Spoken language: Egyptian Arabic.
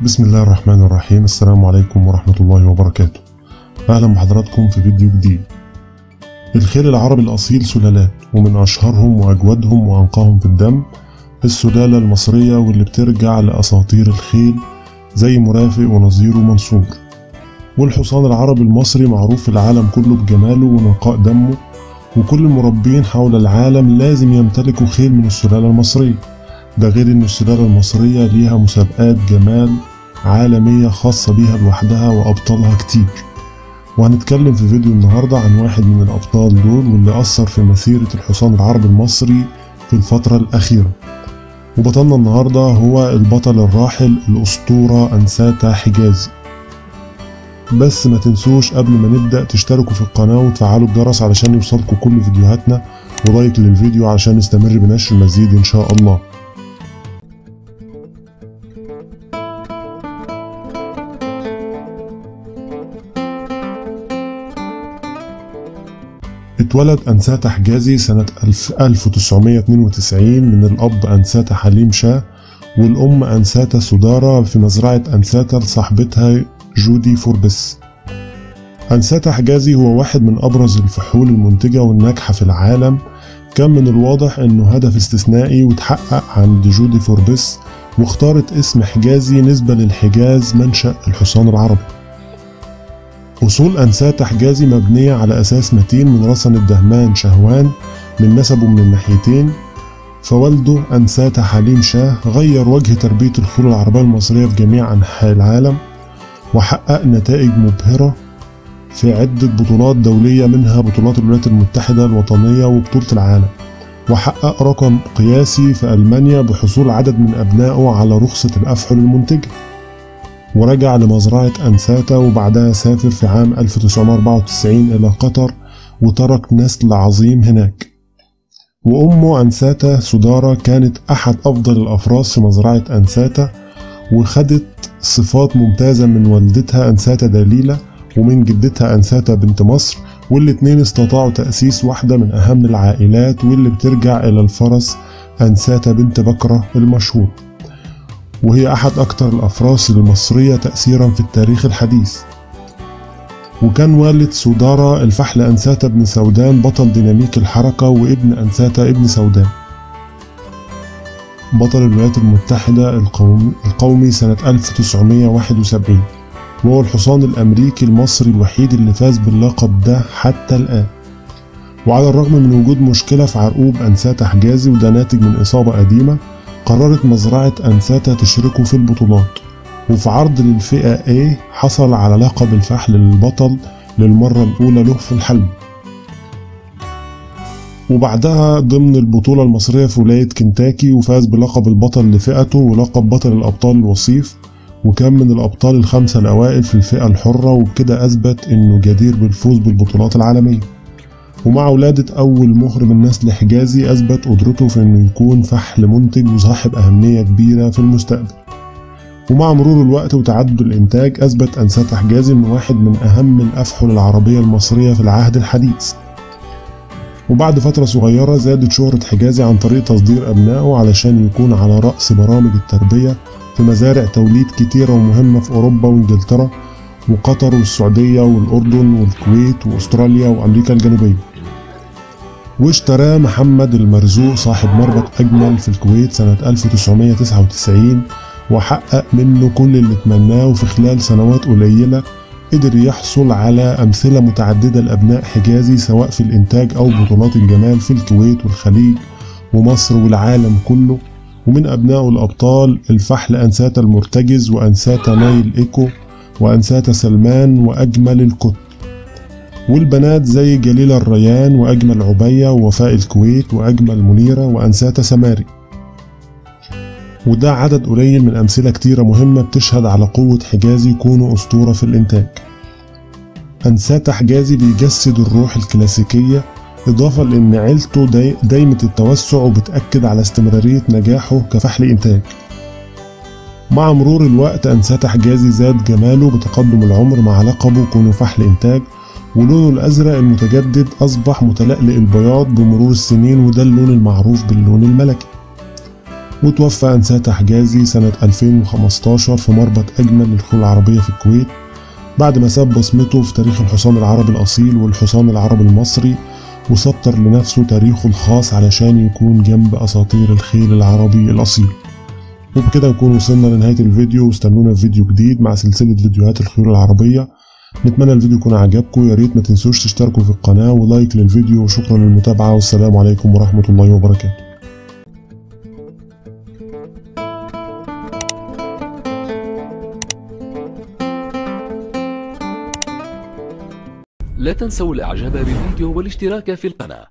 بسم الله الرحمن الرحيم السلام عليكم ورحمة الله وبركاته أهلا بحضراتكم في فيديو جديد الخيل العربي الأصيل سلالات ومن أشهرهم وأجودهم وأنقاهم في الدم السلالة المصرية واللي بترجع لأساطير الخيل زي مرافق ونظير ومنصور والحصان العربي المصري معروف في العالم كله بجماله ونقاء دمه وكل المربين حول العالم لازم يمتلكوا خيل من السلالة المصرية ده غير ان السلالة المصرية ليها مسابقات جمال عالمية خاصة بيها لوحدها وأبطالها كتير وهنتكلم في فيديو النهاردة عن واحد من الأبطال دول واللي أثر في مسيرة الحصان العربي المصري في الفترة الأخيرة وبطلنا النهاردة هو البطل الراحل الأسطورة أنساتا حجازي بس ما تنسوش قبل ما نبدأ تشتركوا في القناة وتفعلوا الجرس علشان يوصلكوا كل فيديوهاتنا ولايك للفيديو علشان نستمر بنشر المزيد إن شاء الله اتولد أنساتا حجازي سنة 1992 من الأب أنساتا حليم شاه والأم أنساتا سودارا في مزرعة أنساتا لصاحبتها جودي فوربس أنساتا حجازي هو واحد من أبرز الفحول المنتجة والناجحة في العالم كان من الواضح أنه هدف استثنائي وتحقق عند جودي فوربس واختارت اسم حجازي نسبة للحجاز منشأ الحصان العربي أصول أنساتا حجازي مبنية على أساس متين من رسن الدهمان شهوان من نسبه من الناحيتين فوالده أنساتا حليم شاه غير وجه تربية الخيول العربية المصرية في جميع أنحاء العالم وحقق نتائج مبهرة في عدة بطولات دولية منها بطولات الولايات المتحدة الوطنية وبطولة العالم وحقق رقم قياسي في ألمانيا بحصول عدد من أبنائه على رخصة الأفحل المنتجة ورجع لمزرعة أنساتا وبعدها سافر في عام 1994 إلى قطر وترك نسل عظيم هناك وأمه أنساتا سودارا كانت أحد أفضل الأفراس في مزرعة أنساتا وخدت صفات ممتازة من والدتها أنساتا دليلة ومن جدتها أنساتا بنت مصر والاتنين استطاعوا تأسيس واحدة من أهم العائلات واللي بترجع إلى الفرس أنساتا بنت بكرة المشهور وهي أحد أكثر الأفراس المصرية تأثيرا في التاريخ الحديث وكان والد سودارا الفحل أنساتا بن سودان بطل ديناميك الحركة وابن أنساتا ابن سودان بطل الولايات المتحدة القومي, القومي سنة 1971 وهو الحصان الأمريكي المصري الوحيد اللي فاز باللقب ده حتى الآن وعلى الرغم من وجود مشكلة في عرقوب أنساتا حجازي وده ناتج من إصابة قديمة قررت مزرعة أنساتا تشركه في البطولات وفي عرض للفئة A حصل على لقب الفحل للبطل للمرة الأولى له في الحلب وبعدها ضمن البطولة المصرية في ولاية كنتاكي وفاز بلقب البطل لفئته ولقب بطل الأبطال الوصيف وكان من الأبطال الخمسة الأوائل في الفئة الحرة وبكده أثبت إنه جدير بالفوز بالبطولات العالمية ومع ولادة أول مهر من نسل حجازي أثبت قدرته في إنه يكون فحل منتج وصاحب أهمية كبيرة في المستقبل ومع مرور الوقت وتعدد الإنتاج أثبت أنساتا حجازي إنه واحد من أهم الأفحل العربية المصرية في العهد الحديث وبعد فترة صغيرة زادت شهرة حجازي عن طريق تصدير أبنائه علشان يكون على رأس برامج التربية في مزارع توليد كتيرة ومهمة في أوروبا وإنجلترا وقطر والسعودية والأردن والكويت وأستراليا وأمريكا الجنوبية واشتراه محمد المرزوق صاحب مربط أجمل في الكويت سنة 1999 وحقق منه كل اللي اتمناه وفي خلال سنوات قليلة قدر يحصل على أمثلة متعددة لأبناء حجازي سواء في الإنتاج أو بطولات الجمال في الكويت والخليج ومصر والعالم كله ومن أبنائه الأبطال الفحل أنساتا المرتجز وأنساتا نايل إيكو وأنساتا سلمان وأجمل الكت والبنات زي جليلة الريان وأجمل عبية ووفاء الكويت وأجمل منيرة وأنساتا سماري وده عدد قليل من أمثلة كتيرة مهمة بتشهد على قوة حجازي كونه أسطورة في الإنتاج أنساتا حجازي بيجسد الروح الكلاسيكية إضافة لأن عيلته داي دايمة التوسع وبتأكد على استمرارية نجاحه كفحل إنتاج مع مرور الوقت أنساتا حجازي زاد جماله بتقدم العمر مع لقبه كونه فحل إنتاج ولونه الأزرق المتجدد أصبح متلألئ البياض بمرور السنين وده اللون المعروف باللون الملكي وتوفى أنساتة حجازي سنة 2015 في مربط أجمل للخيول العربية في الكويت بعد ما ساب بصمته في تاريخ الحصان العربي الأصيل والحصان العربي المصري وسطر لنفسه تاريخه الخاص علشان يكون جنب أساطير الخيل العربي الأصيل وبكده نكون وصلنا لنهاية الفيديو واستنونا في فيديو جديد مع سلسلة فيديوهات الخيول العربية نتمنى الفيديو يكون عجبكم يا ريت ما تنسوش تشتركوا في القناة ولايك للفيديو وشكرا للمتابعة والسلام عليكم ورحمة الله وبركاته لا تنسوا الاعجاب بالفيديو والاشتراك في القناة